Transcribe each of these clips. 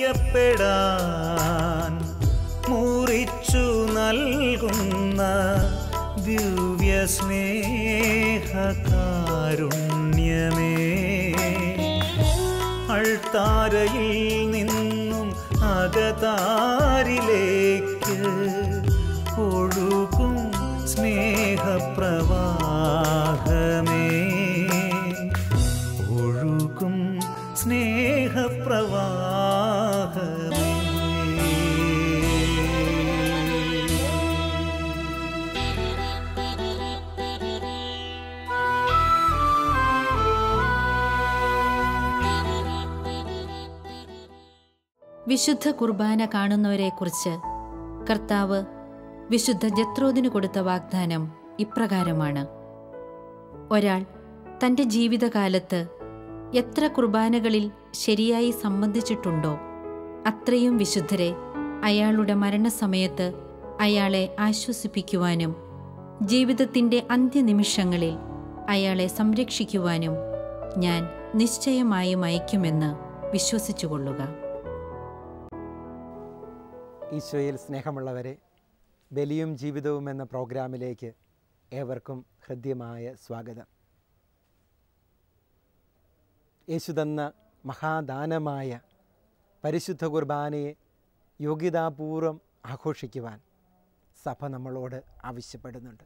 അറിയപ്പെടാൻ മുറിച്ചു നൽകുന്ന ദിവ്യ സ്നേഹകാരുണ്യമേ അൾത്താരയിൽ നിന്നും അകതാരിലേക്ക് ഒഴുകും സ്നേഹപ്രവാഹമേ ഒഴുകും സ്നേഹപ്രവാഹമേ വിശുദ്ധ കുർബാന കാണുന്നവരെക്കുറിച്ച് കർത്താവ് വിശുദ്ധ ജത്രോദിന് കൊടുത്ത വാഗ്ദാനം ഇപ്രകാരമാണ് ഒരാൾ തൻ്റെ ജീവിതകാലത്ത് എത്ര കുർബാനകളിൽ ശരിയായി സംബന്ധിച്ചിട്ടുണ്ടോ അത്രയും വിശുദ്ധരെ അയാളുടെ മരണസമയത്ത് അയാളെ ആശ്വസിപ്പിക്കുവാനും ജീവിതത്തിൻ്റെ അന്ത്യനിമിഷങ്ങളിൽ അയാളെ സംരക്ഷിക്കുവാനും ഞാൻ നിശ്ചയമായും അയക്കുമെന്ന് വിശ്വസിച്ചുകൊള്ളുക ഈശോയിൽ സ്നേഹമുള്ളവരെ ബലിയും ജീവിതവും എന്ന പ്രോഗ്രാമിലേക്ക് ഏവർക്കും ഹൃദ്യമായ സ്വാഗതം യേശു തന്ന മഹാദാനമായ പരിശുദ്ധ കുർബാനയെ യോഗ്യതാപൂർവം ആഘോഷിക്കുവാൻ സഭ നമ്മളോട് ആവശ്യപ്പെടുന്നുണ്ട്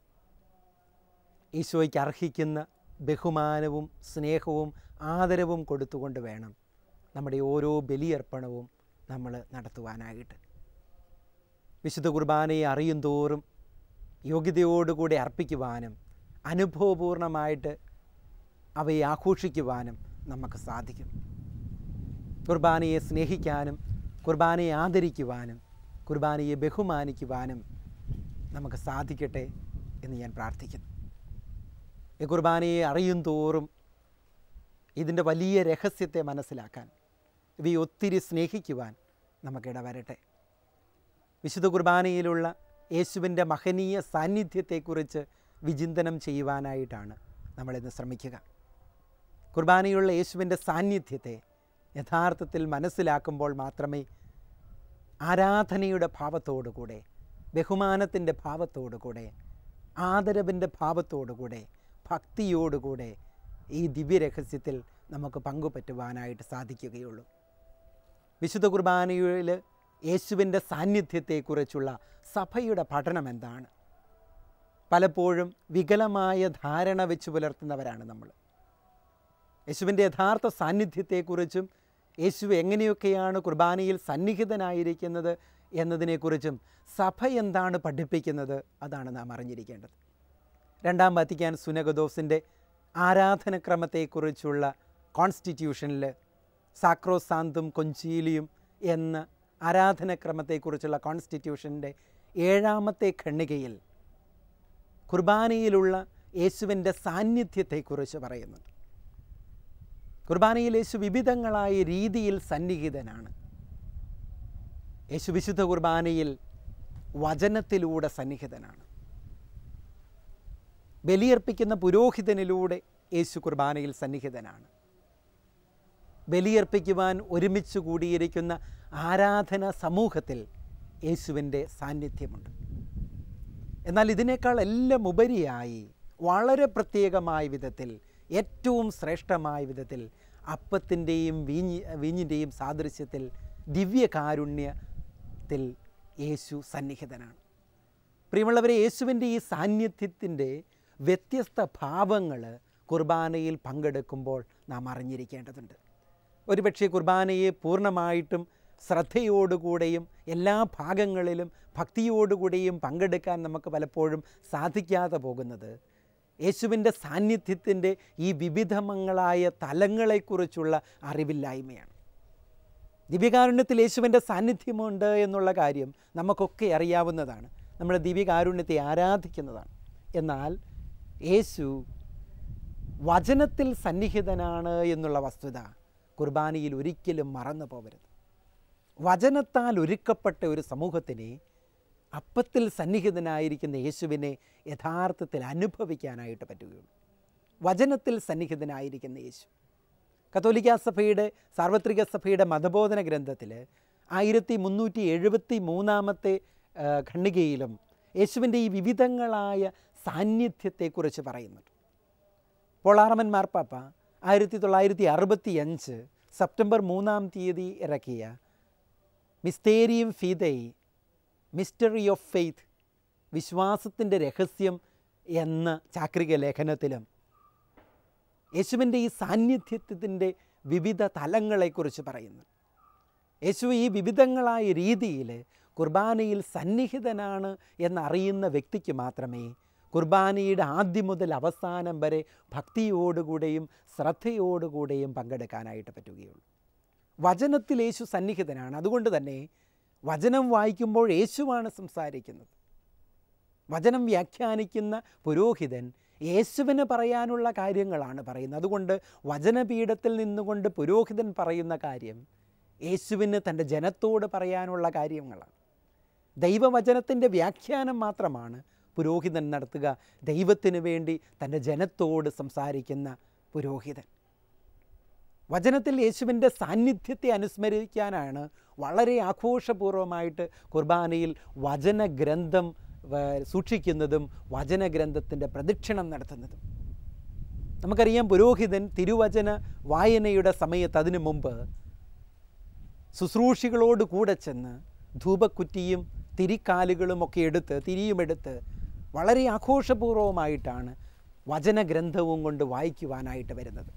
ഈശോയ്ക്ക് അർഹിക്കുന്ന ബഹുമാനവും സ്നേഹവും ആദരവും കൊടുത്തുകൊണ്ട് വേണം നമ്മുടെ ഓരോ ബലിയർപ്പണവും നമ്മൾ നടത്തുവാനായിട്ട് വിശുദ്ധ കുർബാനയെ അറിയും തോറും യോഗ്യതയോടുകൂടി അർപ്പിക്കുവാനും അനുഭവപൂർണമായിട്ട് അവയെ ആഘോഷിക്കുവാനും നമുക്ക് സാധിക്കും കുർബാനയെ സ്നേഹിക്കാനും കുർബാനയെ ആദരിക്കുവാനും കുർബാനയെ ബഹുമാനിക്കുവാനും നമുക്ക് സാധിക്കട്ടെ എന്ന് ഞാൻ പ്രാർത്ഥിക്കുന്നു ഈ കുർബാനയെ അറിയും തോറും ഇതിൻ്റെ വലിയ രഹസ്യത്തെ മനസ്സിലാക്കാൻ ഇവയെ ഒത്തിരി സ്നേഹിക്കുവാൻ നമുക്കിട വരട്ടെ വിശുദ്ധ കുർബാനയിലുള്ള യേശുവിൻ്റെ മഹനീയ സാന്നിധ്യത്തെക്കുറിച്ച് വിചിന്തനം ചെയ്യുവാനായിട്ടാണ് നമ്മളിന്ന് ശ്രമിക്കുക കുർബാനയുള്ള യേശുവിൻ്റെ സാന്നിധ്യത്തെ യഥാർത്ഥത്തിൽ മനസ്സിലാക്കുമ്പോൾ മാത്രമേ ആരാധനയുടെ ഭാവത്തോടുകൂടെ ബഹുമാനത്തിൻ്റെ ഭാവത്തോടുകൂടെ ആദരവിൻ്റെ ഭാവത്തോടുകൂടെ ഭക്തിയോടുകൂടെ ഈ ദിവ്യരഹസ്യത്തിൽ നമുക്ക് പങ്കുപറ്റുവാനായിട്ട് സാധിക്കുകയുള്ളൂ വിശുദ്ധ കുർബാനയിൽ യേശുവിൻ്റെ സാന്നിധ്യത്തെക്കുറിച്ചുള്ള സഭയുടെ പഠനം എന്താണ് പലപ്പോഴും വികലമായ ധാരണ വെച്ച് പുലർത്തുന്നവരാണ് നമ്മൾ യേശുവിൻ്റെ യഥാർത്ഥ സാന്നിധ്യത്തെക്കുറിച്ചും യേശു എങ്ങനെയൊക്കെയാണ് കുർബാനയിൽ സന്നിഹിതനായിരിക്കുന്നത് എന്നതിനെക്കുറിച്ചും സഭ എന്താണ് പഠിപ്പിക്കുന്നത് അതാണ് നാം അറിഞ്ഞിരിക്കേണ്ടത് രണ്ടാം വത്തിക്കാൻ സുനഗദോസിൻ്റെ ആരാധനക്രമത്തെക്കുറിച്ചുള്ള കോൺസ്റ്റിറ്റ്യൂഷനിൽ സാക്രോസാന്തും കൊഞ്ചീലിയും എന്ന ആരാധനക്രമത്തെക്കുറിച്ചുള്ള കോൺസ്റ്റിറ്റ്യൂഷൻ്റെ ഏഴാമത്തെ ഖണ്ഡികയിൽ കുർബാനയിലുള്ള യേശുവിൻ്റെ സാന്നിധ്യത്തെക്കുറിച്ച് പറയുന്നുണ്ട് കുർബാനയിൽ യേശു വിവിധങ്ങളായ രീതിയിൽ സന്നിഹിതനാണ് യേശു വിശുദ്ധ കുർബാനയിൽ വചനത്തിലൂടെ സന്നിഹിതനാണ് ബലിയർപ്പിക്കുന്ന പുരോഹിതനിലൂടെ യേശു കുർബാനയിൽ സന്നിഹിതനാണ് ബലിയർപ്പിക്കുവാൻ ഒരുമിച്ച് കൂടിയിരിക്കുന്ന ആരാധന സമൂഹത്തിൽ യേശുവിൻ്റെ സാന്നിധ്യമുണ്ട് എന്നാൽ ഇതിനേക്കാൾ എല്ലാം ഉപരിയായി വളരെ പ്രത്യേകമായ വിധത്തിൽ ഏറ്റവും ശ്രേഷ്ഠമായ വിധത്തിൽ അപ്പത്തിൻ്റെയും വീഞ്ഞി വീഞ്ഞിൻ്റെയും സാദൃശ്യത്തിൽ ദിവ്യകാരുണ്യത്തിൽ യേശു സന്നിഹിതനാണ് പ്രിയമുള്ളവരെ യേശുവിൻ്റെ ഈ സാന്നിധ്യത്തിൻ്റെ വ്യത്യസ്ത ഭാവങ്ങൾ കുർബാനയിൽ പങ്കെടുക്കുമ്പോൾ നാം അറിഞ്ഞിരിക്കേണ്ടതുണ്ട് ഒരുപക്ഷെ കുർബാനയെ പൂർണ്ണമായിട്ടും ശ്രദ്ധയോടുകൂടെയും എല്ലാ ഭാഗങ്ങളിലും ഭക്തിയോടുകൂടെയും പങ്കെടുക്കാൻ നമുക്ക് പലപ്പോഴും സാധിക്കാതെ പോകുന്നത് യേശുവിൻ്റെ സാന്നിധ്യത്തിൻ്റെ ഈ വിവിധങ്ങളായ തലങ്ങളെക്കുറിച്ചുള്ള അറിവില്ലായ്മയാണ് ദിവ്യകാരുണ്യത്തിൽ യേശുവിൻ്റെ സാന്നിധ്യമുണ്ട് എന്നുള്ള കാര്യം നമുക്കൊക്കെ അറിയാവുന്നതാണ് നമ്മൾ ദിവ്യകാരുണ്യത്തെ ആരാധിക്കുന്നതാണ് എന്നാൽ യേശു വചനത്തിൽ സന്നിഹിതനാണ് എന്നുള്ള വസ്തുത കുർബാനയിൽ ഒരിക്കലും മറന്നു പോകരുത് വചനത്താൽ ഒരുക്കപ്പെട്ട ഒരു സമൂഹത്തിനെ അപ്പത്തിൽ സന്നിഹിതനായിരിക്കുന്ന യേശുവിനെ യഥാർത്ഥത്തിൽ അനുഭവിക്കാനായിട്ട് പറ്റുകയുള്ളൂ വചനത്തിൽ സന്നിഹിതനായിരിക്കുന്ന യേശു കത്തോലിക്ക സഭയുടെ സാർവത്രിക സഭയുടെ മതബോധന ഗ്രന്ഥത്തിൽ ആയിരത്തി മുന്നൂറ്റി എഴുപത്തി മൂന്നാമത്തെ ആ, ഖണ്ഡികയിലും യേശുവിൻ്റെ ഈ വിവിധങ്ങളായ സാന്നിധ്യത്തെക്കുറിച്ച് പറയുന്നുണ്ട് പോളാറമൻ മാർപ്പാപ്പ ആയിരത്തി തൊള്ളായിരത്തി അറുപത്തി അഞ്ച് സെപ്റ്റംബർ മൂന്നാം തീയതി ഇറക്കിയ Mysterium Fidei mystery of faith വിശ്വാസത്തിൻ്റെ രഹസ്യം എന്ന ചാക്രിക ലേഖനത്തിലും യേശുവിൻ്റെ ഈ സാന്നിധ്യത്തിൻ്റെ വിവിധ തലങ്ങളെക്കുറിച്ച് പറയുന്നു യേശു ഈ വിവിധങ്ങളായ രീതിയിൽ കുർബാനയിൽ സന്നിഹിതനാണ് എന്നറിയുന്ന വ്യക്തിക്ക് മാത്രമേ കുർബാനയുടെ ആദ്യം മുതൽ അവസാനം വരെ ഭക്തിയോടുകൂടെയും ശ്രദ്ധയോടുകൂടെയും പങ്കെടുക്കാനായിട്ട് പറ്റുകയുള്ളൂ വചനത്തിൽ യേശു സന്നിഹിതനാണ് അതുകൊണ്ട് തന്നെ വചനം വായിക്കുമ്പോൾ യേശുവാണ് സംസാരിക്കുന്നത് വചനം വ്യാഖ്യാനിക്കുന്ന പുരോഹിതൻ യേശുവിന് പറയാനുള്ള കാര്യങ്ങളാണ് പറയുന്നത് അതുകൊണ്ട് വചനപീഠത്തിൽ നിന്നുകൊണ്ട് പുരോഹിതൻ പറയുന്ന കാര്യം യേശുവിന് തൻ്റെ ജനത്തോട് പറയാനുള്ള കാര്യങ്ങളാണ് ദൈവവചനത്തിൻ്റെ വ്യാഖ്യാനം മാത്രമാണ് പുരോഹിതൻ നടത്തുക ദൈവത്തിന് വേണ്ടി തൻ്റെ ജനത്തോട് സംസാരിക്കുന്ന പുരോഹിതൻ വചനത്തിൽ യേശുവിൻ്റെ സാന്നിധ്യത്തെ അനുസ്മരിക്കാനാണ് വളരെ ആഘോഷപൂർവമായിട്ട് കുർബാനയിൽ വചനഗ്രന്ഥം വ- സൂക്ഷിക്കുന്നതും വചനഗ്രന്ഥത്തിൻ്റെ പ്രദക്ഷിണം നടത്തുന്നതും നമുക്കറിയാം പുരോഹിതൻ തിരുവചന വായനയുടെ സമയത്ത് അതിനു മുമ്പ് ശുശ്രൂഷികളോട് കൂടെ ചെന്ന് ധൂപക്കുറ്റിയും തിരിക്കാലുകളും ഒക്കെ എടുത്ത് തിരിയുമെടുത്ത് വളരെ ആഘോഷപൂർവമായിട്ടാണ് വചനഗ്രന്ഥവും കൊണ്ട് വായിക്കുവാനായിട്ട് വരുന്നത്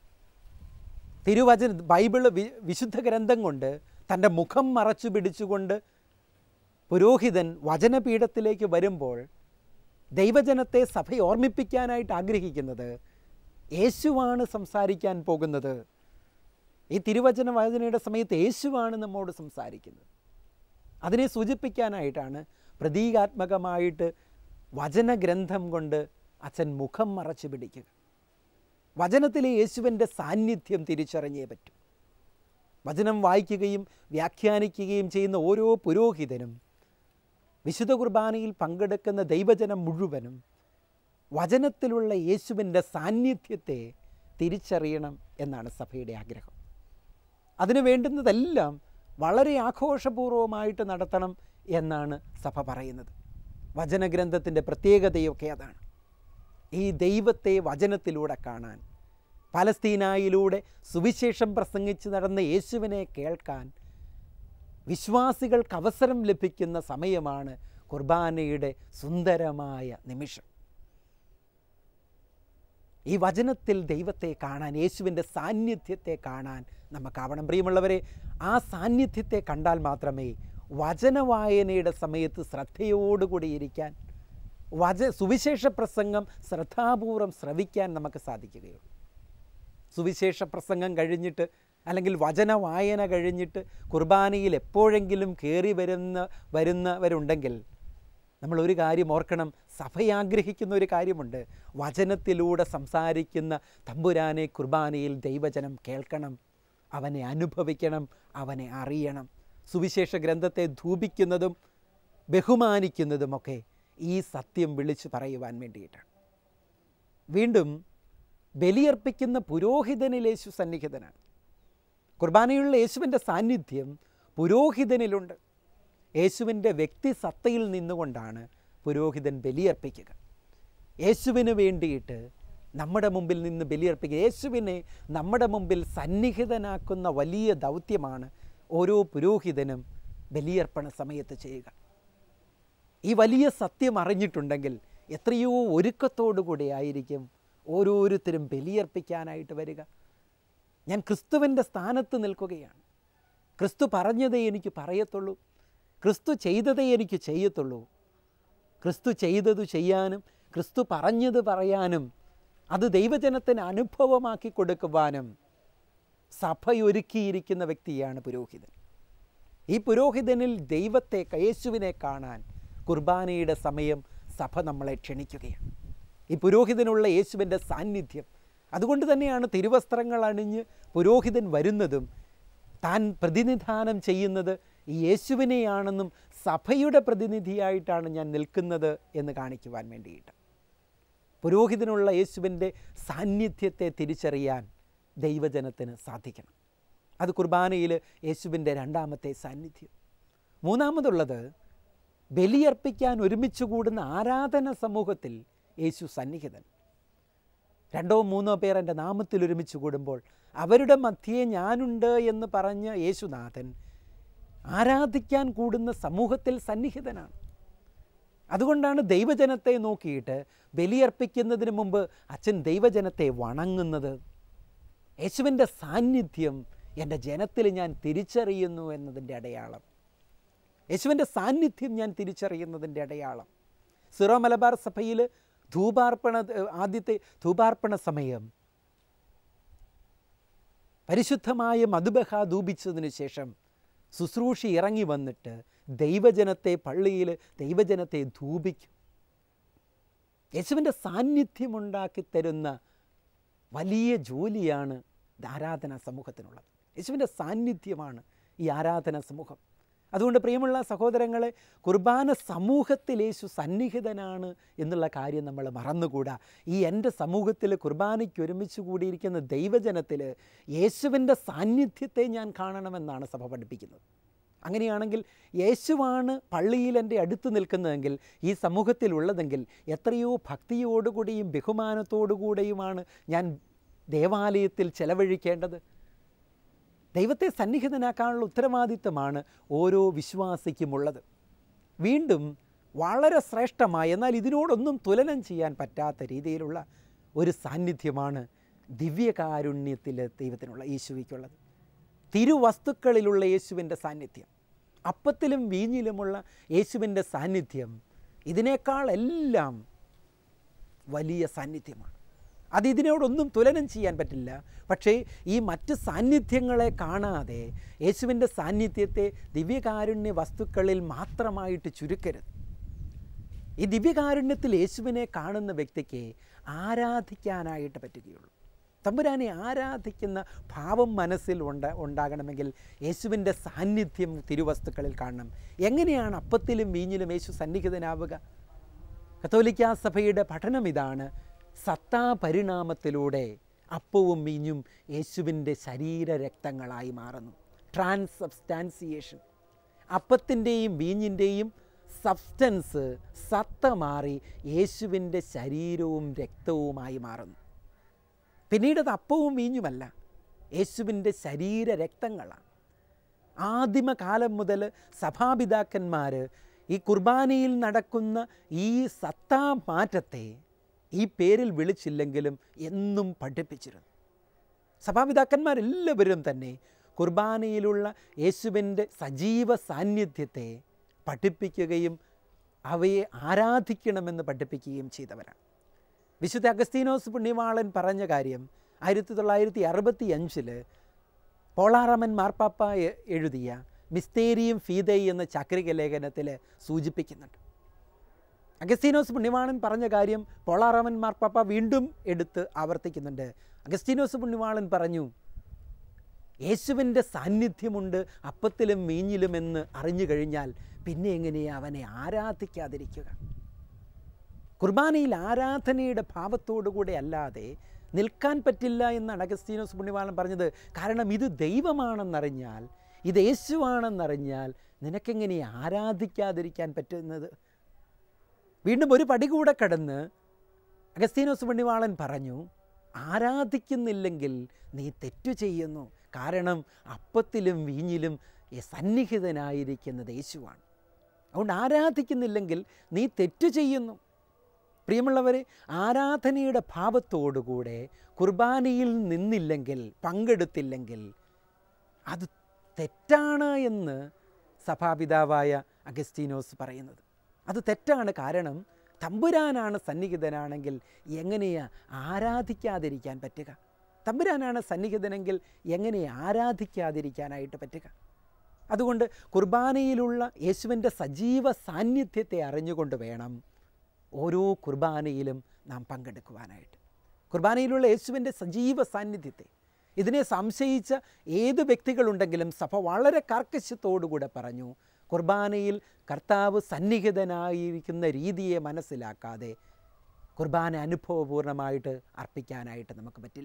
തിരുവചന ബൈബിള് വി വിശുദ്ധ ഗ്രന്ഥം കൊണ്ട് തൻ്റെ മുഖം മറച്ചു പിടിച്ചുകൊണ്ട് പുരോഹിതൻ വചനപീഠത്തിലേക്ക് വരുമ്പോൾ ദൈവജനത്തെ സഭ ഓർമ്മിപ്പിക്കാനായിട്ട് ആഗ്രഹിക്കുന്നത് യേശുവാണ് സംസാരിക്കാൻ പോകുന്നത് ഈ തിരുവചന വായനയുടെ സമയത്ത് യേശുവാണ് നമ്മോട് സംസാരിക്കുന്നത് അതിനെ സൂചിപ്പിക്കാനായിട്ടാണ് പ്രതീകാത്മകമായിട്ട് വചനഗ്രന്ഥം കൊണ്ട് അച്ഛൻ മുഖം മറച്ചു പിടിക്കുക വചനത്തിലെ യേശുവിൻ്റെ സാന്നിധ്യം തിരിച്ചറിഞ്ഞേ പറ്റൂ വചനം വായിക്കുകയും വ്യാഖ്യാനിക്കുകയും ചെയ്യുന്ന ഓരോ പുരോഹിതനും വിശുദ്ധ കുർബാനയിൽ പങ്കെടുക്കുന്ന ദൈവജനം മുഴുവനും വചനത്തിലുള്ള യേശുവിൻ്റെ സാന്നിധ്യത്തെ തിരിച്ചറിയണം എന്നാണ് സഭയുടെ ആഗ്രഹം അതിനു വേണ്ടുന്നതെല്ലാം വളരെ ആഘോഷപൂർവമായിട്ട് നടത്തണം എന്നാണ് സഭ പറയുന്നത് വചനഗ്രന്ഥത്തിൻ്റെ പ്രത്യേകതയൊക്കെ അതാണ് ഈ ദൈവത്തെ വചനത്തിലൂടെ കാണാൻ പലസ്തീനായിലൂടെ സുവിശേഷം പ്രസംഗിച്ച് നടന്ന യേശുവിനെ കേൾക്കാൻ വിശ്വാസികൾക്ക് അവസരം ലഭിക്കുന്ന സമയമാണ് കുർബാനയുടെ സുന്ദരമായ നിമിഷം ഈ വചനത്തിൽ ദൈവത്തെ കാണാൻ യേശുവിൻ്റെ സാന്നിധ്യത്തെ കാണാൻ നമുക്കാവണം പ്രിയമുള്ളവരെ ആ സാന്നിധ്യത്തെ കണ്ടാൽ മാത്രമേ വചനവായനയുടെ സമയത്ത് ശ്രദ്ധയോടുകൂടി ഇരിക്കാൻ വച സുവിശേഷ പ്രസംഗം ശ്രദ്ധാപൂർവം ശ്രവിക്കാൻ നമുക്ക് സാധിക്കുകയുള്ളൂ സുവിശേഷ പ്രസംഗം കഴിഞ്ഞിട്ട് അല്ലെങ്കിൽ വചന വായന കഴിഞ്ഞിട്ട് കുർബാനയിൽ എപ്പോഴെങ്കിലും കയറി വരുന്ന വരുന്നവരുണ്ടെങ്കിൽ നമ്മൾ ഒരു കാര്യം ഓർക്കണം സഭ ആഗ്രഹിക്കുന്ന ഒരു കാര്യമുണ്ട് വചനത്തിലൂടെ സംസാരിക്കുന്ന തമ്പുരാനെ കുർബാനയിൽ ദൈവജനം കേൾക്കണം അവനെ അനുഭവിക്കണം അവനെ അറിയണം സുവിശേഷ ഗ്രന്ഥത്തെ ധൂപിക്കുന്നതും ബഹുമാനിക്കുന്നതുമൊക്കെ ഈ സത്യം വിളിച്ചു പറയുവാൻ വേണ്ടിയിട്ടാണ് വീണ്ടും ബലിയർപ്പിക്കുന്ന പുരോഹിതനിൽ യേശു സന്നിഹിതനാണ് കുർബാനയുള്ള യേശുവിൻ്റെ സാന്നിധ്യം പുരോഹിതനിലുണ്ട് യേശുവിൻ്റെ വ്യക്തിസത്തയിൽ നിന്നുകൊണ്ടാണ് പുരോഹിതൻ ബലിയർപ്പിക്കുക യേശുവിന് വേണ്ടിയിട്ട് നമ്മുടെ മുമ്പിൽ നിന്ന് ബലിയർപ്പിക്കുക യേശുവിനെ നമ്മുടെ മുമ്പിൽ സന്നിഹിതനാക്കുന്ന വലിയ ദൗത്യമാണ് ഓരോ പുരോഹിതനും ബലിയർപ്പണ സമയത്ത് ചെയ്യുക ഈ വലിയ സത്യം അറിഞ്ഞിട്ടുണ്ടെങ്കിൽ എത്രയോ ഒരുക്കത്തോടു കൂടി ആയിരിക്കും ഓരോരുത്തരും ബലിയർപ്പിക്കാനായിട്ട് വരിക ഞാൻ ക്രിസ്തുവിൻ്റെ സ്ഥാനത്ത് നിൽക്കുകയാണ് ക്രിസ്തു പറഞ്ഞതേ എനിക്ക് പറയത്തുള്ളൂ ക്രിസ്തു ചെയ്തതേ എനിക്ക് ചെയ്യത്തുള്ളൂ ക്രിസ്തു ചെയ്തത് ചെയ്യാനും ക്രിസ്തു പറഞ്ഞത് പറയാനും അത് ദൈവജനത്തിന് അനുഭവമാക്കി കൊടുക്കുവാനും സഭയൊരുക്കിയിരിക്കുന്ന വ്യക്തിയാണ് പുരോഹിതൻ ഈ പുരോഹിതനിൽ ദൈവത്തെ യേശുവിനെ കാണാൻ കുർബാനയുടെ സമയം സഭ നമ്മളെ ക്ഷണിക്കുകയാണ് ഈ പുരോഹിതനുള്ള യേശുവിൻ്റെ സാന്നിധ്യം അതുകൊണ്ട് തന്നെയാണ് തിരുവസ്ത്രങ്ങൾ അണിഞ്ഞ് പുരോഹിതൻ വരുന്നതും താൻ പ്രതിനിധാനം ചെയ്യുന്നത് ഈ യേശുവിനെയാണെന്നും സഭയുടെ പ്രതിനിധിയായിട്ടാണ് ഞാൻ നിൽക്കുന്നത് എന്ന് കാണിക്കുവാൻ വേണ്ടിയിട്ട് പുരോഹിതനുള്ള യേശുവിൻ്റെ സാന്നിധ്യത്തെ തിരിച്ചറിയാൻ ദൈവജനത്തിന് സാധിക്കണം അത് കുർബാനയിൽ യേശുവിൻ്റെ രണ്ടാമത്തെ സാന്നിധ്യം മൂന്നാമതുള്ളത് ബലിയർപ്പിക്കാൻ ഒരുമിച്ച് കൂടുന്ന ആരാധന സമൂഹത്തിൽ യേശു സന്നിഹിതൻ രണ്ടോ മൂന്നോ പേർ എൻ്റെ നാമത്തിൽ ഒരുമിച്ച് കൂടുമ്പോൾ അവരുടെ മധ്യേ ഞാനുണ്ട് എന്ന് പറഞ്ഞ യേശുനാഥൻ ആരാധിക്കാൻ കൂടുന്ന സമൂഹത്തിൽ സന്നിഹിതനാണ് അതുകൊണ്ടാണ് ദൈവജനത്തെ നോക്കിയിട്ട് ബലിയർപ്പിക്കുന്നതിന് മുമ്പ് അച്ഛൻ ദൈവജനത്തെ വണങ്ങുന്നത് യേശുവിൻ്റെ സാന്നിധ്യം എൻ്റെ ജനത്തിൽ ഞാൻ തിരിച്ചറിയുന്നു എന്നതിൻ്റെ അടയാളം യേശുവിൻ്റെ സാന്നിധ്യം ഞാൻ തിരിച്ചറിയുന്നതിൻ്റെ അടയാളം സിറോ മലബാർ സഭയിൽ ധൂപാർപ്പണ ആദ്യത്തെ ധൂപാർപ്പണ സമയം പരിശുദ്ധമായ മധുബഹ ധൂപിച്ചതിന് ശേഷം ശുശ്രൂഷി ഇറങ്ങി വന്നിട്ട് ദൈവജനത്തെ പള്ളിയിൽ ദൈവജനത്തെ ധൂപിക്കും യേശുവിൻ്റെ സാന്നിധ്യമുണ്ടാക്കി തരുന്ന വലിയ ജോലിയാണ് ആരാധനാ സമൂഹത്തിനുള്ളത് യേശുവിൻ്റെ സാന്നിധ്യമാണ് ഈ ആരാധനാ സമൂഹം അതുകൊണ്ട് പ്രിയമുള്ള സഹോദരങ്ങളെ കുർബാന സമൂഹത്തിൽ യേശു സന്നിഹിതനാണ് എന്നുള്ള കാര്യം നമ്മൾ മറന്നുകൂടാ ഈ എൻ്റെ സമൂഹത്തിൽ കുർബാനയ്ക്ക് ഒരുമിച്ച് കൂടിയിരിക്കുന്ന ദൈവജനത്തിൽ യേശുവിൻ്റെ സാന്നിധ്യത്തെ ഞാൻ കാണണമെന്നാണ് സഭ പഠിപ്പിക്കുന്നത് അങ്ങനെയാണെങ്കിൽ യേശുവാണ് പള്ളിയിൽ എൻ്റെ അടുത്ത് നിൽക്കുന്നതെങ്കിൽ ഈ സമൂഹത്തിലുള്ളതെങ്കിൽ എത്രയോ ഭക്തിയോടുകൂടിയും ബഹുമാനത്തോടുകൂടിയുമാണ് ഞാൻ ദേവാലയത്തിൽ ചെലവഴിക്കേണ്ടത് ദൈവത്തെ സന്നിഹിതനാക്കാനുള്ള ഉത്തരവാദിത്തമാണ് ഓരോ വിശ്വാസിക്കുമുള്ളത് വീണ്ടും വളരെ ശ്രേഷ്ഠമായ എന്നാൽ ഇതിനോടൊന്നും തുലനം ചെയ്യാൻ പറ്റാത്ത രീതിയിലുള്ള ഒരു സാന്നിധ്യമാണ് ദിവ്യകാരുണ്യത്തിൽ ദൈവത്തിനുള്ള യേശുവിക്കുള്ളത് തിരുവസ്തുക്കളിലുള്ള യേശുവിൻ്റെ സാന്നിധ്യം അപ്പത്തിലും വീഞ്ഞിലുമുള്ള യേശുവിൻ്റെ സാന്നിധ്യം ഇതിനേക്കാൾ എല്ലാം വലിയ സാന്നിധ്യമാണ് അത് ഇതിനോടൊന്നും തുലനം ചെയ്യാൻ പറ്റില്ല പക്ഷേ ഈ മറ്റ് സാന്നിധ്യങ്ങളെ കാണാതെ യേശുവിൻ്റെ സാന്നിധ്യത്തെ ദിവ്യകാരുണ്യ വസ്തുക്കളിൽ മാത്രമായിട്ട് ചുരുക്കരുത് ഈ ദിവ്യകാരുണ്യത്തിൽ യേശുവിനെ കാണുന്ന വ്യക്തിക്ക് ആരാധിക്കാനായിട്ട് പറ്റുകയുള്ളൂ തമ്പുരാനെ ആരാധിക്കുന്ന ഭാവം മനസ്സിൽ ഉണ്ട ഉണ്ടാകണമെങ്കിൽ യേശുവിൻ്റെ സാന്നിധ്യം തിരുവസ്തുക്കളിൽ കാണണം എങ്ങനെയാണ് അപ്പത്തിലും വീഞ്ഞിലും യേശു സന്നിഹിതനാവുക കത്തോലിക്കാ സഭയുടെ പഠനം ഇതാണ് സത്താപരിണാമത്തിലൂടെ അപ്പവും മീഞ്ഞും യേശുവിൻ്റെ ശരീരരക്തങ്ങളായി മാറുന്നു ട്രാൻസ് സബ്സ്റ്റാൻസിയേഷൻ അപ്പത്തിൻ്റെയും വീഞ്ഞിൻ്റെയും സബ്സ്റ്റൻസ് സത്ത മാറി യേശുവിൻ്റെ ശരീരവും രക്തവുമായി മാറുന്നു പിന്നീട് അത് അപ്പവും വീഞ്ഞുമല്ല യേശുവിൻ്റെ ശരീരരക്തങ്ങളാണ് ആദിമകാലം മുതൽ സഭാപിതാക്കന്മാർ ഈ കുർബാനയിൽ നടക്കുന്ന ഈ സത്താ മാറ്റത്തെ ഈ പേരിൽ വിളിച്ചില്ലെങ്കിലും എന്നും പഠിപ്പിച്ചിരുന്നു സഭാപിതാക്കന്മാരെല്ലാവരും തന്നെ കുർബാനയിലുള്ള യേശുവിൻ്റെ സജീവ സാന്നിധ്യത്തെ പഠിപ്പിക്കുകയും അവയെ ആരാധിക്കണമെന്ന് പഠിപ്പിക്കുകയും ചെയ്തവരാണ് വിശുദ്ധ അഗസ്തീനോസ് പുണ്യവാളൻ പറഞ്ഞ കാര്യം ആയിരത്തി തൊള്ളായിരത്തി അറുപത്തി അഞ്ചില് പോളാറമൻ മാർപ്പാപ്പ എ- എഴുതിയ മിസ്തേരിയും ഫീതൈ എന്ന ചാക്രിക ലേഖനത്തിൽ സൂചിപ്പിക്കുന്നുണ്ട് അഗസ്തീനോസ് പുണ്യവാളൻ പറഞ്ഞ കാര്യം പോളാറമൻ മാർപ്പാപ്പ വീണ്ടും എടുത്ത് ആവർത്തിക്കുന്നുണ്ട് അഗസ്തീനോസ് പുണ്യവാളൻ പറഞ്ഞു യേശുവിൻ്റെ സാന്നിധ്യമുണ്ട് അപ്പത്തിലും മീഞ്ഞിലുമെന്ന് അറിഞ്ഞു കഴിഞ്ഞാൽ പിന്നെ എങ്ങനെയാണ് അവനെ ആരാധിക്കാതിരിക്കുക കുർബാനയിൽ ആരാധനയുടെ ഭാവത്തോടുകൂടെ അല്ലാതെ നിൽക്കാൻ പറ്റില്ല എന്നാണ് അഗസ്തീനോസ് പുണ്യവാളൻ പറഞ്ഞത് കാരണം ഇത് ദൈവമാണെന്നറിഞ്ഞാൽ ഇത് യേശുവാണെന്നറിഞ്ഞാൽ നിനക്കെങ്ങനെ ആരാധിക്കാതിരിക്കാൻ പറ്റുന്നത് വീണ്ടും ഒരു പടി കൂടെ കടന്ന് അഗസ്തീനോസ് പുണ്യവാളൻ പറഞ്ഞു ആരാധിക്കുന്നില്ലെങ്കിൽ നീ തെറ്റു ചെയ്യുന്നു കാരണം അപ്പത്തിലും വീഞ്ഞിലും ഈ സന്നിഹിതനായിരിക്കുന്നത് യേശുവാണ് അതുകൊണ്ട് ആരാധിക്കുന്നില്ലെങ്കിൽ നീ തെറ്റു ചെയ്യുന്നു പ്രിയമുള്ളവരെ ആരാധനയുടെ ഭാവത്തോടുകൂടെ കുർബാനയിൽ നിന്നില്ലെങ്കിൽ പങ്കെടുത്തില്ലെങ്കിൽ അത് തെറ്റാണ് എന്ന് സഭാപിതാവായ അഗസ്റ്റീനോസ് പറയുന്നത് അത് തെറ്റാണ് കാരണം തമ്പുരാനാണ് സന്നിഹിതനാണെങ്കിൽ എങ്ങനെയാ ആരാധിക്കാതിരിക്കാൻ പറ്റുക തമ്പുരാനാണ് സന്നിഹിതനെങ്കിൽ എങ്ങനെ ആരാധിക്കാതിരിക്കാനായിട്ട് പറ്റുക അതുകൊണ്ട് കുർബാനയിലുള്ള യേശുവിൻ്റെ സജീവ സാന്നിധ്യത്തെ അറിഞ്ഞുകൊണ്ട് വേണം ഓരോ കുർബാനയിലും നാം പങ്കെടുക്കുവാനായിട്ട് കുർബാനയിലുള്ള യേശുവിൻ്റെ സജീവ സാന്നിധ്യത്തെ ഇതിനെ സംശയിച്ച ഏത് വ്യക്തികളുണ്ടെങ്കിലും സഭ വളരെ കാർക്കശ്യത്തോടുകൂടെ പറഞ്ഞു കുർബാനയിൽ കർത്താവ് സന്നിഹിതനായിരിക്കുന്ന രീതിയെ മനസ്സിലാക്കാതെ കുർബാന അനുഭവപൂർണ്ണമായിട്ട് അർപ്പിക്കാനായിട്ട് നമുക്ക് പറ്റില്ല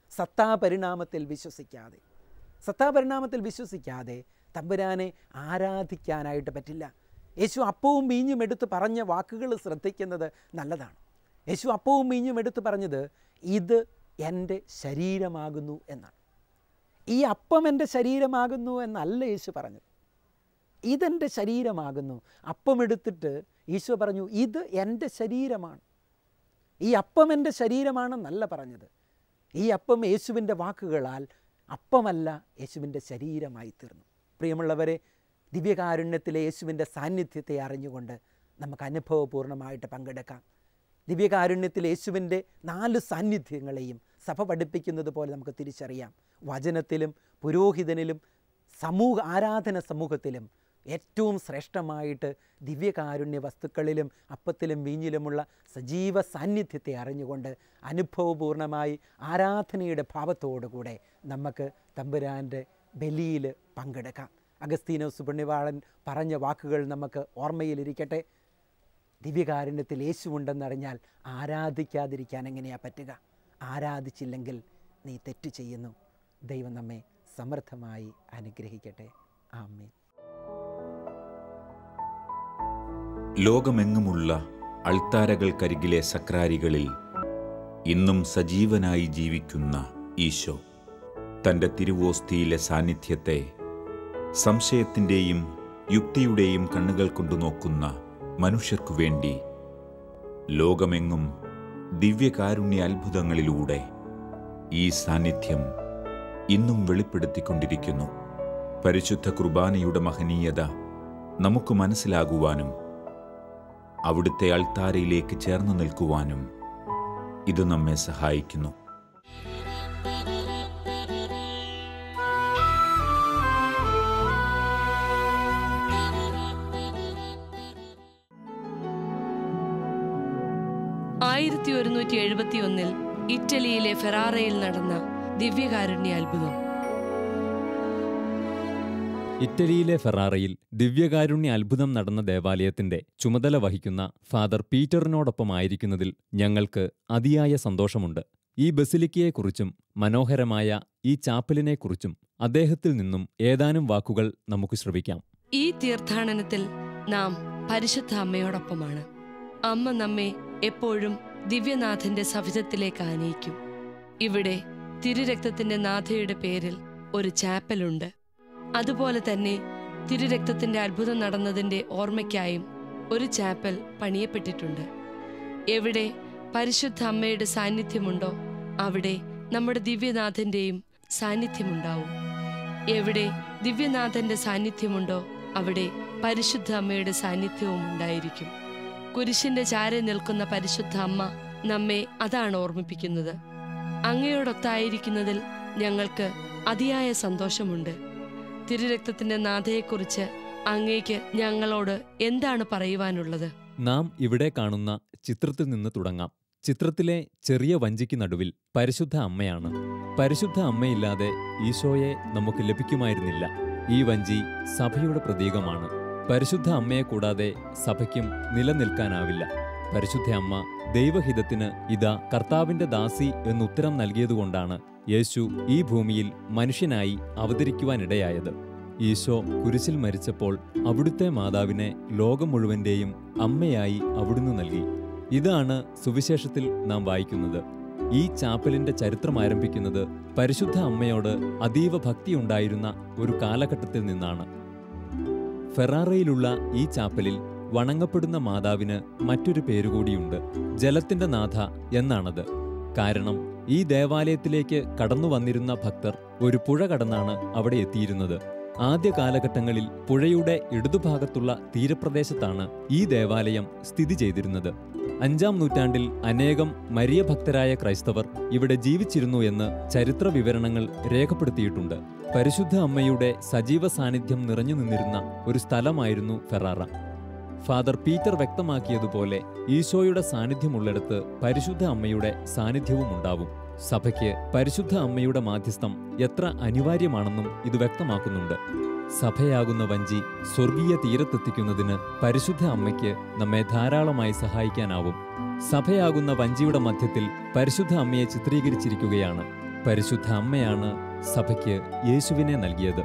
സത്താപരിണാമത്തിൽ വിശ്വസിക്കാതെ സത്താപരിണാമത്തിൽ വിശ്വസിക്കാതെ തമ്പുരാനെ ആരാധിക്കാനായിട്ട് പറ്റില്ല യേശു അപ്പവും മീഞ്ഞും എടുത്ത് പറഞ്ഞ വാക്കുകൾ ശ്രദ്ധിക്കുന്നത് നല്ലതാണ് യേശു അപ്പവും മീഞ്ഞും എടുത്ത് പറഞ്ഞത് ഇത് എൻ്റെ ശരീരമാകുന്നു എന്നാണ് ഈ അപ്പം എൻ്റെ ശരീരമാകുന്നു എന്നല്ല യേശു പറഞ്ഞത് ഇതെൻ്റെ ശരീരമാകുന്നു അപ്പം എടുത്തിട്ട് ഈശോ പറഞ്ഞു ഇത് എൻ്റെ ശരീരമാണ് ഈ അപ്പം എൻ്റെ ശരീരമാണെന്നല്ല പറഞ്ഞത് ഈ അപ്പം യേശുവിൻ്റെ വാക്കുകളാൽ അപ്പമല്ല യേശുവിൻ്റെ ശരീരമായി തീർന്നു പ്രിയമുള്ളവരെ ദിവ്യകാരുണ്യത്തിലെ യേശുവിൻ്റെ സാന്നിധ്യത്തെ അറിഞ്ഞുകൊണ്ട് നമുക്ക് അനുഭവപൂർണ്ണമായിട്ട് പങ്കെടുക്കാം ദിവ്യകാരുണ്യത്തിൽ യേശുവിൻ്റെ നാല് സാന്നിധ്യങ്ങളെയും സഭ പഠിപ്പിക്കുന്നത് പോലെ നമുക്ക് തിരിച്ചറിയാം വചനത്തിലും പുരോഹിതനിലും സമൂഹ ആരാധന സമൂഹത്തിലും ഏറ്റവും ശ്രേഷ്ഠമായിട്ട് ദിവ്യകാരുണ്യ വസ്തുക്കളിലും അപ്പത്തിലും വീഞ്ഞിലുമുള്ള സജീവ സാന്നിധ്യത്തെ അറിഞ്ഞുകൊണ്ട് അനുഭവപൂർണമായി ആരാധനയുടെ ഭാവത്തോടുകൂടെ നമുക്ക് തമ്പുരാൻ്റെ ബലിയിൽ പങ്കെടുക്കാം അഗസ്തീനോസ് പുണ്യവാളൻ പറഞ്ഞ വാക്കുകൾ നമുക്ക് ഓർമ്മയിലിരിക്കട്ടെ ദിവ്യകാരുണ്യത്തിൽ യേശുവുണ്ടെന്നറിഞ്ഞാൽ ആരാധിക്കാതിരിക്കാൻ എങ്ങനെയാ പറ്റുക ആരാധിച്ചില്ലെങ്കിൽ നീ തെറ്റ് ചെയ്യുന്നു ദൈവം നമ്മെ സമൃദ്ധമായി അനുഗ്രഹിക്കട്ടെ ആമേൻ ലോകമെങ്ങുമുള്ള അൾത്താരകൾക്കരികിലെ സക്രാരികളിൽ ഇന്നും സജീവനായി ജീവിക്കുന്ന ഈശോ തൻ്റെ തിരുവോസ്തിയിലെ സാന്നിധ്യത്തെ സംശയത്തിൻ്റെയും യുക്തിയുടെയും കണ്ണുകൾ കൊണ്ടു നോക്കുന്ന മനുഷ്യർക്കു വേണ്ടി ലോകമെങ്ങും ദിവ്യകാരുണ്യ അത്ഭുതങ്ങളിലൂടെ ഈ സാന്നിധ്യം ഇന്നും വെളിപ്പെടുത്തിക്കൊണ്ടിരിക്കുന്നു പരിശുദ്ധ കുർബാനയുടെ മഹനീയത നമുക്ക് മനസ്സിലാകുവാനും അവിടുത്തെ അൾത്താരയിലേക്ക് ചേർന്ന് നിൽക്കുവാനും ഇത് നമ്മെ സഹായിക്കുന്നു ആയിരത്തി ഒരുന്നൂറ്റി എഴുപത്തി ഒന്നിൽ ഇറ്റലിയിലെ ഫെറാറയിൽ നടന്ന ദിവ്യകാരുണ്യ അത്ഭുതം ഇറ്റലിയിലെ ഫെറാറയിൽ ദിവ്യകാരുണ്യ അത്ഭുതം നടന്ന ദേവാലയത്തിന്റെ ചുമതല വഹിക്കുന്ന ഫാദർ പീറ്ററിനോടൊപ്പമായിരിക്കുന്നതിൽ ഞങ്ങൾക്ക് അതിയായ സന്തോഷമുണ്ട് ഈ ബസിലിക്കയെക്കുറിച്ചും മനോഹരമായ ഈ ചാപ്പലിനെക്കുറിച്ചും അദ്ദേഹത്തിൽ നിന്നും ഏതാനും വാക്കുകൾ നമുക്ക് ശ്രവിക്കാം ഈ തീർത്ഥാടനത്തിൽ നാം പരിശുദ്ധ അമ്മയോടൊപ്പമാണ് അമ്മ നമ്മെ എപ്പോഴും ദിവ്യനാഥന്റെ സവിധത്തിലേക്ക് ആനയിക്കും ഇവിടെ തിരുരക്തത്തിന്റെ നാഥയുടെ പേരിൽ ഒരു ചാപ്പലുണ്ട് അതുപോലെ തന്നെ തിരുരക്തത്തിന്റെ അത്ഭുതം നടന്നതിന്റെ ഓർമ്മയ്ക്കായും ഒരു ചാപ്പൽ പണിയപ്പെട്ടിട്ടുണ്ട് എവിടെ പരിശുദ്ധ അമ്മയുടെ സാന്നിധ്യമുണ്ടോ അവിടെ നമ്മുടെ ദിവ്യനാഥന്റെയും സാന്നിധ്യമുണ്ടാവും എവിടെ ദിവ്യനാഥന്റെ സാന്നിധ്യമുണ്ടോ അവിടെ പരിശുദ്ധ അമ്മയുടെ സാന്നിധ്യവും ഉണ്ടായിരിക്കും കുരിശിന്റെ ചാരെ നിൽക്കുന്ന പരിശുദ്ധ അമ്മ നമ്മെ അതാണ് ഓർമ്മിപ്പിക്കുന്നത് അങ്ങയോടൊത്തായിരിക്കുന്നതിൽ ഞങ്ങൾക്ക് അതിയായ സന്തോഷമുണ്ട് തിരുരക്തത്തിന്റെ നാഥയെക്കുറിച്ച് അങ്ങേക്ക് ഞങ്ങളോട് എന്താണ് പറയുവാനുള്ളത് നാം ഇവിടെ കാണുന്ന ചിത്രത്തിൽ നിന്ന് തുടങ്ങാം ചിത്രത്തിലെ ചെറിയ വഞ്ചിക്ക് നടുവിൽ പരിശുദ്ധ അമ്മയാണ് പരിശുദ്ധ അമ്മയില്ലാതെ ഈശോയെ നമുക്ക് ലഭിക്കുമായിരുന്നില്ല ഈ വഞ്ചി സഭയുടെ പ്രതീകമാണ് പരിശുദ്ധ അമ്മയെ കൂടാതെ സഭയ്ക്കും നിലനിൽക്കാനാവില്ല പരിശുദ്ധ അമ്മ ദൈവഹിതത്തിന് ഇതാ കർത്താവിന്റെ ദാസി എന്നുത്തരം നൽകിയതുകൊണ്ടാണ് യേശു ഈ ഭൂമിയിൽ മനുഷ്യനായി അവതരിക്കുവാനിടയായത് ഈശോ കുരിശിൽ മരിച്ചപ്പോൾ അവിടുത്തെ മാതാവിനെ ലോകം മുഴുവന്റെയും അമ്മയായി അവിടുന്ന് നൽകി ഇതാണ് സുവിശേഷത്തിൽ നാം വായിക്കുന്നത് ഈ ചാപ്പലിന്റെ ചരിത്രം ആരംഭിക്കുന്നത് പരിശുദ്ധ അമ്മയോട് അതീവ ഭക്തിയുണ്ടായിരുന്ന ഒരു കാലഘട്ടത്തിൽ നിന്നാണ് ഫെറാറയിലുള്ള ഈ ചാപ്പലിൽ വണങ്ങപ്പെടുന്ന മാതാവിന് മറ്റൊരു പേരുകൂടിയുണ്ട് ജലത്തിന്റെ നാഥ എന്നാണത് കാരണം ഈ ദേവാലയത്തിലേക്ക് കടന്നു വന്നിരുന്ന ഭക്തർ ഒരു പുഴ കടന്നാണ് അവിടെ എത്തിയിരുന്നത് ആദ്യ കാലഘട്ടങ്ങളിൽ പുഴയുടെ ഇടതുഭാഗത്തുള്ള തീരപ്രദേശത്താണ് ഈ ദേവാലയം സ്ഥിതി ചെയ്തിരുന്നത് അഞ്ചാം നൂറ്റാണ്ടിൽ അനേകം മരിയ ഭക്തരായ ക്രൈസ്തവർ ഇവിടെ ജീവിച്ചിരുന്നു എന്ന് ചരിത്ര വിവരണങ്ങൾ രേഖപ്പെടുത്തിയിട്ടുണ്ട് പരിശുദ്ധ അമ്മയുടെ സജീവ സാന്നിധ്യം നിറഞ്ഞു നിന്നിരുന്ന ഒരു സ്ഥലമായിരുന്നു ഫെറാറ ഫാദർ പീറ്റർ വ്യക്തമാക്കിയതുപോലെ ഈശോയുടെ സാന്നിധ്യമുള്ളിടത്ത് പരിശുദ്ധ അമ്മയുടെ സാന്നിധ്യവും ഉണ്ടാവും സഭയ്ക്ക് പരിശുദ്ധ അമ്മയുടെ മാധ്യസ്ഥം എത്ര അനിവാര്യമാണെന്നും ഇത് വ്യക്തമാക്കുന്നുണ്ട് സഭയാകുന്ന വഞ്ചി സ്വർഗീയ തീരത്തെത്തിക്കുന്നതിന് പരിശുദ്ധ അമ്മയ്ക്ക് നമ്മെ ധാരാളമായി സഹായിക്കാനാവും സഭയാകുന്ന വഞ്ചിയുടെ മധ്യത്തിൽ പരിശുദ്ധ അമ്മയെ ചിത്രീകരിച്ചിരിക്കുകയാണ് പരിശുദ്ധ അമ്മയാണ് സഭയ്ക്ക് യേശുവിനെ നൽകിയത്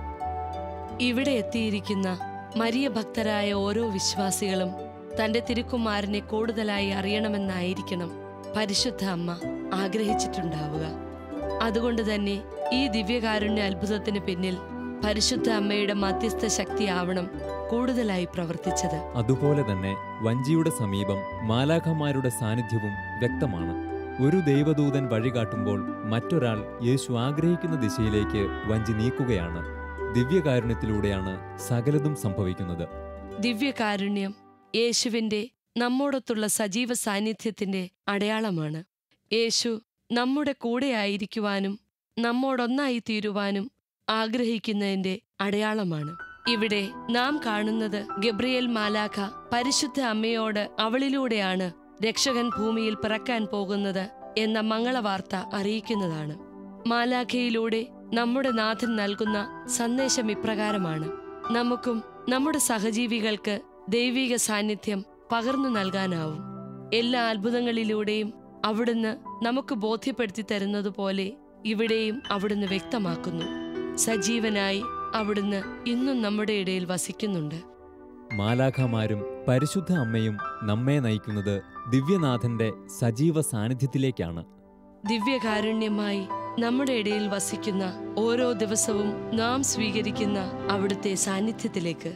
ഇവിടെ എത്തിയിരിക്കുന്ന മരിയ ഭക്തരായ ഓരോ വിശ്വാസികളും തന്റെ തിരുക്കുമാരനെ കൂടുതലായി അറിയണമെന്നായിരിക്കണം പരിശുദ്ധ അമ്മ ആഗ്രഹിച്ചിട്ടുണ്ടാവുക അതുകൊണ്ട് തന്നെ ഈ ദിവ്യകാരുണ്യ അത്ഭുതത്തിന് പിന്നിൽ പരിശുദ്ധ അമ്മയുടെ മധ്യസ്ഥ ശക്തിയാവണം കൂടുതലായി പ്രവർത്തിച്ചത് അതുപോലെ തന്നെ വഞ്ചിയുടെ സമീപം മാലാഖമാരുടെ സാന്നിധ്യവും വ്യക്തമാണ് ഒരു ദൈവദൂതൻ വഴികാട്ടുമ്പോൾ മറ്റൊരാൾ യേശു ആഗ്രഹിക്കുന്ന ദിശയിലേക്ക് വഞ്ചി നീക്കുകയാണ് ദിവ്യകാരുണ്യത്തിലൂടെയാണ് സകലതും സംഭവിക്കുന്നത് ദിവ്യകാരുണ്യം യേശുവിന്റെ നമ്മോടൊത്തുള്ള സജീവ സാന്നിധ്യത്തിന്റെ അടയാളമാണ് യേശു നമ്മുടെ കൂടെ ആയിരിക്കുവാനും നമ്മോടൊന്നായി തീരുവാനും ആഗ്രഹിക്കുന്നതിന്റെ അടയാളമാണ് ഇവിടെ നാം കാണുന്നത് ഗബ്രിയേൽ മാലാഖ പരിശുദ്ധ അമ്മയോട് അവളിലൂടെയാണ് രക്ഷകൻ ഭൂമിയിൽ പിറക്കാൻ പോകുന്നത് എന്ന മംഗളവാർത്ത അറിയിക്കുന്നതാണ് മാലാഖയിലൂടെ നമ്മുടെ നാഥൻ നൽകുന്ന സന്ദേശം ഇപ്രകാരമാണ് നമുക്കും നമ്മുടെ സഹജീവികൾക്ക് ദൈവിക സാന്നിധ്യം പകർന്നു നൽകാനാവും എല്ലാ അത്ഭുതങ്ങളിലൂടെയും അവിടുന്ന് നമുക്ക് ബോധ്യപ്പെടുത്തി തരുന്നതുപോലെ ഇവിടെയും അവിടുന്ന് വ്യക്തമാക്കുന്നു സജീവനായി അവിടുന്ന് ഇന്നും നമ്മുടെ ഇടയിൽ വസിക്കുന്നുണ്ട് മാലാഖമാരും പരിശുദ്ധ അമ്മയും നമ്മെ നയിക്കുന്നത് ദിവ്യനാഥന്റെ സജീവ സാന്നിധ്യത്തിലേക്കാണ് ദിവ്യകാരുണ്യമായി നമ്മുടെ ഇടയിൽ വസിക്കുന്ന ഓരോ ദിവസവും നാം സ്വീകരിക്കുന്ന അവിടുത്തെ സാന്നിധ്യത്തിലേക്ക്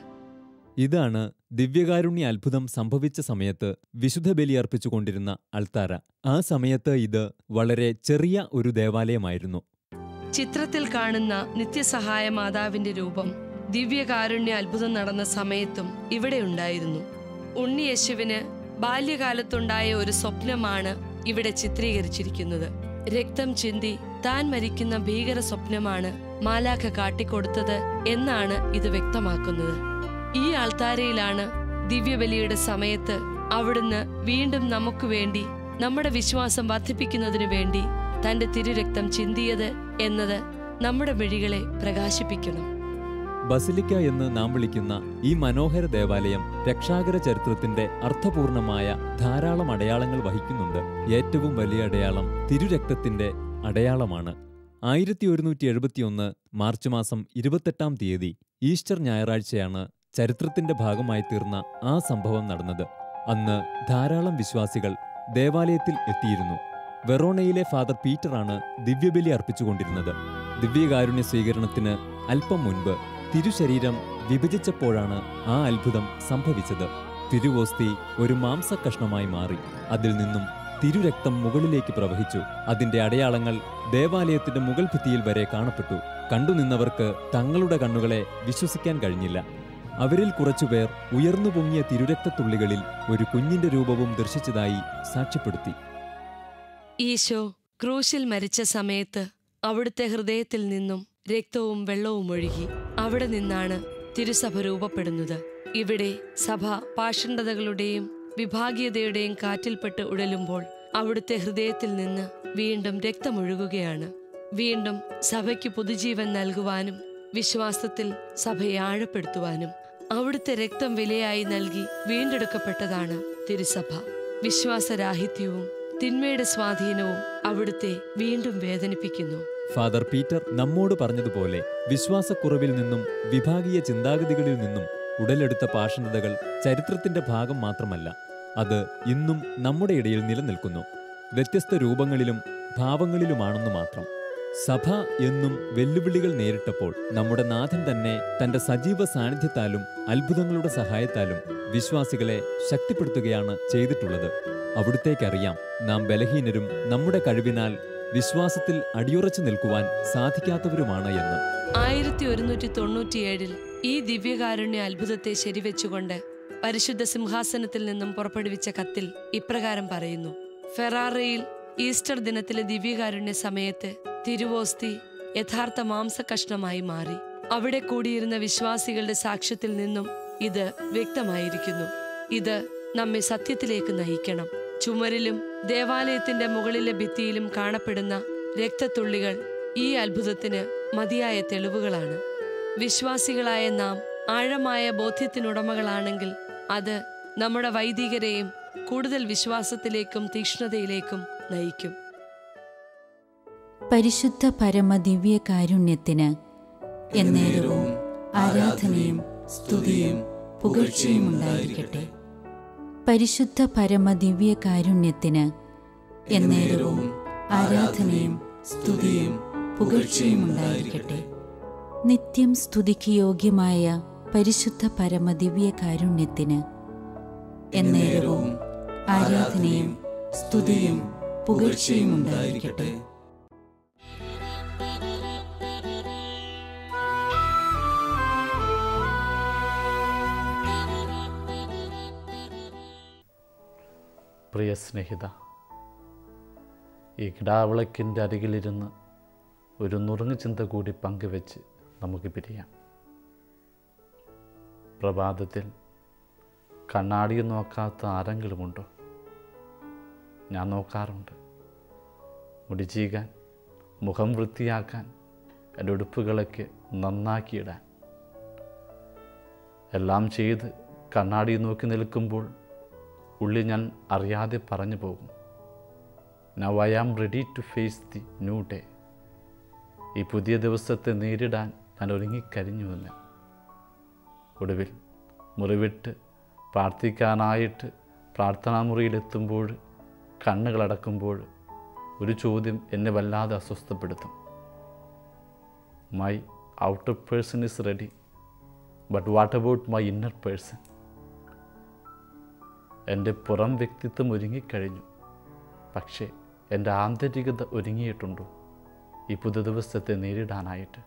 ഇതാണ് ദിവ്യകാരുണ്യ അത്ഭുതം സംഭവിച്ച സമയത്ത് വിശുദ്ധ ബലി അർപ്പിച്ചുകൊണ്ടിരുന്ന അൾത്താര ആ സമയത്ത് ഇത് വളരെ ചെറിയ ഒരു ദേവാലയമായിരുന്നു ചിത്രത്തിൽ കാണുന്ന നിത്യസഹായ മാതാവിന്റെ രൂപം ദിവ്യകാരുണ്യ അത്ഭുതം നടന്ന സമയത്തും ഇവിടെ ഉണ്ടായിരുന്നു ഉണ്ണിയേശുവിന് ബാല്യകാലത്തുണ്ടായ ഒരു സ്വപ്നമാണ് ഇവിടെ ചിത്രീകരിച്ചിരിക്കുന്നത് രക്തം ചിന്തി താൻ മരിക്കുന്ന ഭീകര സ്വപ്നമാണ് മാലാഖ കാട്ടിക്കൊടുത്തത് എന്നാണ് ഇത് വ്യക്തമാക്കുന്നത് ഈ ആൾത്താരയിലാണ് ദിവ്യബലിയുടെ സമയത്ത് അവിടുന്ന് വീണ്ടും നമുക്ക് വേണ്ടി നമ്മുടെ വിശ്വാസം വർദ്ധിപ്പിക്കുന്നതിനു വേണ്ടി തന്റെ തിരുരക്തം ചിന്തിയത് എന്നത് നമ്മുടെ മിഴികളെ പ്രകാശിപ്പിക്കണം ബസിലിക്ക എന്ന് നാം വിളിക്കുന്ന ഈ മനോഹര ദേവാലയം രക്ഷാകര ചരിത്രത്തിന്റെ അർത്ഥപൂർണമായ ധാരാളം അടയാളങ്ങൾ വഹിക്കുന്നുണ്ട് ഏറ്റവും വലിയ അടയാളം തിരുരക്തത്തിന്റെ അടയാളമാണ് ആയിരത്തി ഒരുന്നൂറ്റി എഴുപത്തിയൊന്ന് മാർച്ച് മാസം ഇരുപത്തെട്ടാം തീയതി ഈസ്റ്റർ ഞായറാഴ്ചയാണ് ചരിത്രത്തിന്റെ ഭാഗമായി തീർന്ന ആ സംഭവം നടന്നത് അന്ന് ധാരാളം വിശ്വാസികൾ ദേവാലയത്തിൽ എത്തിയിരുന്നു വെറോണയിലെ ഫാദർ പീറ്ററാണ് ദിവ്യബലി അർപ്പിച്ചുകൊണ്ടിരുന്നത് ദിവ്യകാരുണ്യ സ്വീകരണത്തിന് അല്പം മുൻപ് തിരുശരീരം വിഭജിച്ചപ്പോഴാണ് ആ അത്ഭുതം സംഭവിച്ചത് തിരുവോസ്തി ഒരു മാംസക്കഷ്ണമായി മാറി അതിൽ നിന്നും തിരുരക്തം മുകളിലേക്ക് പ്രവഹിച്ചു അതിന്റെ അടയാളങ്ങൾ ദേവാലയത്തിന്റെ മുകൾ ഭിത്തിയിൽ വരെ കാണപ്പെട്ടു കണ്ടുനിന്നവർക്ക് തങ്ങളുടെ കണ്ണുകളെ വിശ്വസിക്കാൻ കഴിഞ്ഞില്ല അവരിൽ കുറച്ചുപേർ ഉയർന്നു പൊങ്ങിയ തിരുരക്തത്തുള്ളികളിൽ ഒരു കുഞ്ഞിന്റെ രൂപവും ദർശിച്ചതായി സാക്ഷ്യപ്പെടുത്തി ഈശോ ക്രൂശിൽ മരിച്ച സമയത്ത് അവിടുത്തെ ഹൃദയത്തിൽ നിന്നും രക്തവും വെള്ളവും ഒഴുകി അവിടെ നിന്നാണ് തിരുസഭ രൂപപ്പെടുന്നത് ഇവിടെ സഭ പാഷണ്ഡതകളുടെയും വിഭാഗീയതയുടെയും കാറ്റിൽപ്പെട്ട് ഉഴലുമ്പോൾ അവിടുത്തെ ഹൃദയത്തിൽ നിന്ന് വീണ്ടും രക്തമൊഴുകുകയാണ് വീണ്ടും സഭയ്ക്ക് പുതുജീവൻ നൽകുവാനും വിശ്വാസത്തിൽ സഭയെ ആഴപ്പെടുത്തുവാനും അവിടുത്തെ രക്തം വിലയായി നൽകി വീണ്ടെടുക്കപ്പെട്ടതാണ് തിരുസഭ വിശ്വാസരാഹിത്യവും തിന്മയുടെ സ്വാധീനവും അവിടുത്തെ വീണ്ടും വേദനിപ്പിക്കുന്നു ഫാദർ പീറ്റർ നമ്മോട് പറഞ്ഞതുപോലെ വിശ്വാസക്കുറവിൽ നിന്നും വിഭാഗീയ ചിന്താഗതികളിൽ നിന്നും ഉടലെടുത്ത പാഷണ്ഡതകൾ ചരിത്രത്തിന്റെ ഭാഗം മാത്രമല്ല അത് ഇന്നും നമ്മുടെ ഇടയിൽ നിലനിൽക്കുന്നു വ്യത്യസ്ത രൂപങ്ങളിലും ഭാവങ്ങളിലുമാണെന്ന് മാത്രം സഭ എന്നും വെല്ലുവിളികൾ നേരിട്ടപ്പോൾ നമ്മുടെ നാഥൻ തന്നെ തന്റെ സജീവ സാന്നിധ്യത്താലും അത്ഭുതങ്ങളുടെ സഹായത്താലും വിശ്വാസികളെ ശക്തിപ്പെടുത്തുകയാണ് ചെയ്തിട്ടുള്ളത് അവിടുത്തേക്കറിയാം നാം ബലഹീനരും നമ്മുടെ കഴിവിനാൽ വിശ്വാസത്തിൽ അടിയുറച്ചു നിൽക്കുവാൻ സാധിക്കാത്തവരുമാണ് എന്ന് ആയിരത്തി ഒരുന്നൂറ്റി തൊണ്ണൂറ്റിയേഴിൽ ഈ ദിവ്യകാരുണ്യ അത്ഭുതത്തെ ശരിവെച്ചുകൊണ്ട് പരിശുദ്ധ സിംഹാസനത്തിൽ നിന്നും പുറപ്പെടുവിച്ച കത്തിൽ ഇപ്രകാരം പറയുന്നു ഫെറാറയിൽ ഈസ്റ്റർ ദിനത്തിലെ ദിവ്യകാരുണ്യ സമയത്ത് തിരുവോസ്തി യഥാർത്ഥ മാംസകഷ്ണമായി മാറി അവിടെ കൂടിയിരുന്ന വിശ്വാസികളുടെ സാക്ഷ്യത്തിൽ നിന്നും ഇത് വ്യക്തമായിരിക്കുന്നു ഇത് നമ്മെ സത്യത്തിലേക്ക് നയിക്കണം ചുമരിലും ദേവാലയത്തിന്റെ മുകളിലെ ഭിത്തിയിലും കാണപ്പെടുന്ന രക്തത്തുള്ളികൾ ഈ അത്ഭുതത്തിന് മതിയായ തെളിവുകളാണ് വിശ്വാസികളായ നാം ആഴമായ ബോധ്യത്തിനുടമകളാണെങ്കിൽ അത് നമ്മുടെ വൈദികരെയും കൂടുതൽ വിശ്വാസത്തിലേക്കും തീക്ഷ്ണതയിലേക്കും നയിക്കും പരിശുദ്ധ പരമ ദിവ്യ കാരുണ്യത്തിന് എന്നേരവും ആരാധനയും സ്തുതിയും പുകഴ്ചയും ഉണ്ടായിരിക്കട്ടെ പരിശുദ്ധ പരമ ദിവ്യ കാരുണ്യത്തിന് എന്നേരവും ആരാധനയും സ്തുതിയും പുകഴ്ചയും ഉണ്ടായിരിക്കട്ടെ നിത്യം സ്തുതിക്ക് യോഗ്യമായ പരിശുദ്ധ പരമ ദിവ്യ കാരുണ്യത്തിന് എന്നേരവും ആരാധനയും സ്തുതിയും പുകഴ്ചയും ഉണ്ടായിരിക്കട്ടെ പ്രിയ സ്നേഹിത ഈ കിടാവിളക്കിൻ്റെ അരികിലിരുന്ന് ഒരു നുറുങ്ങു ചിന്ത കൂടി പങ്കുവെച്ച് നമുക്ക് പിരിയാം പ്രഭാതത്തിൽ കണ്ണാടിയിൽ നോക്കാത്ത ആരെങ്കിലുമുണ്ടോ ഞാൻ നോക്കാറുണ്ട് മുടി ചീകാൻ മുഖം വൃത്തിയാക്കാൻ എൻ്റെ ഉടുപ്പുകളൊക്കെ നന്നാക്കിയിടാൻ എല്ലാം ചെയ്ത് കണ്ണാടി നോക്കി നിൽക്കുമ്പോൾ ഉള്ളിൽ ഞാൻ അറിയാതെ പറഞ്ഞു പോകും now I am ready to face the new day ഈ പുതിയ ദിവസത്തെ നേരിടാൻ ഞാൻ ഒരുങ്ങിക്കഴിഞ്ഞുവെന്ന് ഒടുവിൽ മുറിവിട്ട് പ്രാർത്ഥിക്കാനായിട്ട് പ്രാർത്ഥനാ മുറിയിലെത്തുമ്പോൾ കണ്ണുകളടക്കുമ്പോൾ ഒരു ചോദ്യം എന്നെ വല്ലാതെ അസ്വസ്ഥപ്പെടുത്തും my outer person is ready but what about my inner person എൻ്റെ പുറം വ്യക്തിത്വം ഒരുങ്ങിക്കഴിഞ്ഞു പക്ഷേ എൻ്റെ ആന്തരികത ഒരുങ്ങിയിട്ടുണ്ടോ ഈ പുതു ദിവസത്തെ നേരിടാനായിട്ട്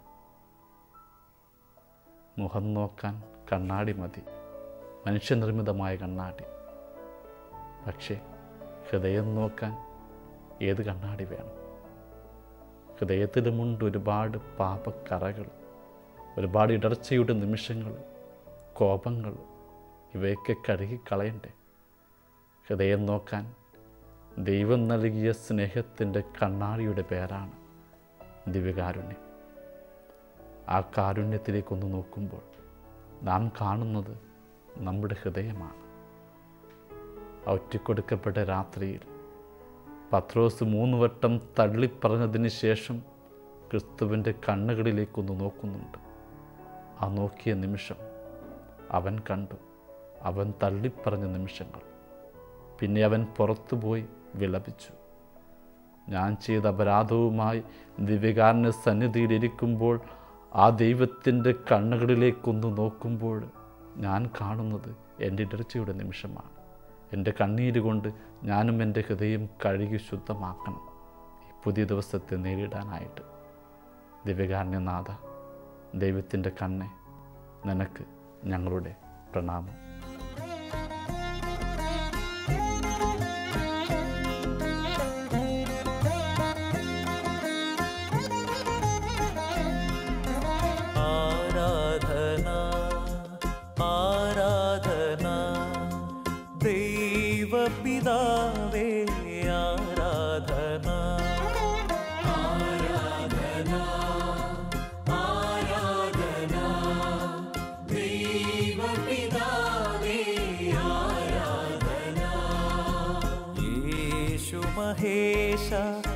മുഖം നോക്കാൻ കണ്ണാടി മതി മനുഷ്യനിർമ്മിതമായ കണ്ണാടി പക്ഷേ ഹൃദയം നോക്കാൻ ഏത് കണ്ണാടി വേണം ഹൃദയത്തിലുമുണ്ട് ഒരുപാട് പാപക്കറകൾ ഒരുപാട് ഇടർച്ചയുടെ നിമിഷങ്ങൾ കോപങ്ങൾ ഇവയൊക്കെ കഴുകിക്കളയണ്ടേ ഹൃദയം നോക്കാൻ ദൈവം നൽകിയ സ്നേഹത്തിൻ്റെ കണ്ണാടിയുടെ പേരാണ് ദിവ്യകാരുണ്യം ആ കാരുണ്യത്തിലേക്കൊന്ന് നോക്കുമ്പോൾ നാം കാണുന്നത് നമ്മുടെ ഹൃദയമാണ് ഒറ്റിക്കൊടുക്കപ്പെട്ട രാത്രിയിൽ പത്രോസ് മൂന്ന് വട്ടം തള്ളിപ്പറഞ്ഞതിന് ശേഷം ക്രിസ്തുവിൻ്റെ കണ്ണുകളിലേക്കൊന്ന് നോക്കുന്നുണ്ട് ആ നോക്കിയ നിമിഷം അവൻ കണ്ടു അവൻ തള്ളിപ്പറഞ്ഞ നിമിഷങ്ങൾ പിന്നെ അവൻ പുറത്തുപോയി വിളപിച്ചു ഞാൻ ചെയ്ത അപരാധവുമായി ദിവ്യകാരൻ്റെ സന്നിധിയിലിരിക്കുമ്പോൾ ആ ദൈവത്തിൻ്റെ കണ്ണുകളിലേക്കൊന്ന് നോക്കുമ്പോൾ ഞാൻ കാണുന്നത് എൻ്റെ ഇടർച്ചയുടെ നിമിഷമാണ് എൻ്റെ കണ്ണീര് കൊണ്ട് ഞാനും എൻ്റെ ഹൃദയം കഴുകി ശുദ്ധമാക്കണം ഈ പുതിയ ദിവസത്തെ നേരിടാനായിട്ട് ദിവ്യകാരണ്യനാഥ ദൈവത്തിൻ്റെ കണ്ണെ നിനക്ക് ഞങ്ങളുടെ പ്രണാമം ആരാധന ആരാധന ദൈവപിതാവേ ആരാധന ആരാധന ആരാധന ദൈവപിതാവേ ആരാധന യേശു മഹേശ